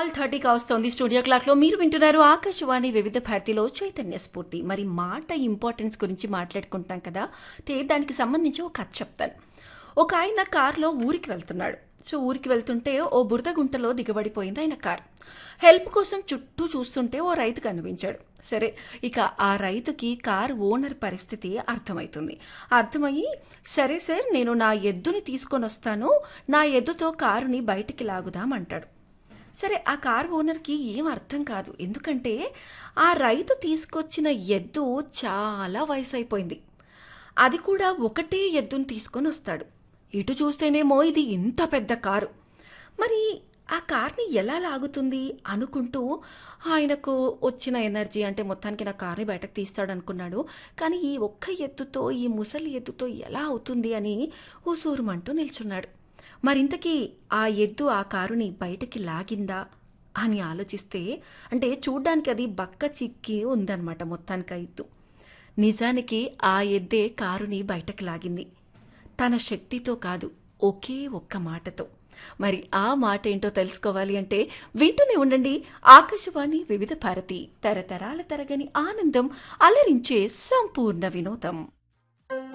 twelve థర్టీకి వస్తోంది studio క్లాక్లో మీరు వింటున్నారు ఆకాశవాణి వివిధ భారతిలో చైతన్య స్ఫూర్తి మరి మాట ఇంపార్టెన్స్ గురించి మాట్లాడుకుంటాం కదా తే దానికి సంబంధించి ఒక కథ చెప్తాను ఒక ఆయన కారులో ఊరికి వెళ్తున్నాడు సో ఊరికి వెళ్తుంటే ఓ బురద గుంటలో దిగబడిపోయింది ఆయన కార్ హెల్ప్ కోసం చుట్టూ చూస్తుంటే ఓ రైతు కనిపించాడు సరే ఇక ఆ రైతుకి కార్ ఓనర్ పరిస్థితి అర్థమవుతుంది అర్థమయ్యి సరే సార్ నేను నా ఎద్దుని తీసుకొని వస్తాను నా ఎద్దుతో కారుని బయటికి లాగుదామంటాడు సరే ఆ కార్ ఓనర్కి ఏం అర్థం కాదు ఎందుకంటే ఆ రైతు తీసుకొచ్చిన ఎద్దు చాలా వయసు అయిపోయింది అది కూడా ఒకటే ఎద్దుని తీసుకొని వస్తాడు ఇటు చూస్తేనేమో ఇది ఇంత పెద్ద కారు మరి ఆ కార్ని ఎలా లాగుతుంది అనుకుంటూ ఆయనకు వచ్చిన ఎనర్జీ అంటే మొత్తానికి నా కార్ని బయటకు తీస్తాడు అనుకున్నాడు కానీ ఈ ఒక్క ఎత్తుతో ఈ ముసలి ఎత్తుతో ఎలా అవుతుంది అని ఊసూరుమంటూ నిల్చున్నాడు మరింతకీ ఆ ఎద్దు ఆ కారుని బయటికి లాగిందా అని ఆలోచిస్తే అంటే చూడ్డానికి అది బక్క చిక్కి ఉందన్నమాట మొత్తానికి ఆ ఎద్దు నిజానికి ఆ ఎద్దే కారుని బయటకు లాగింది తన శక్తితో కాదు ఒకే ఒక్క మాటతో మరి ఆ మాట ఏంటో తెలుసుకోవాలి అంటే వింటూనే ఉండండి ఆకాశవాణి వివిధ భారతి తరతరాల తరగని ఆనందం అలరించే సంపూర్ణ వినోదం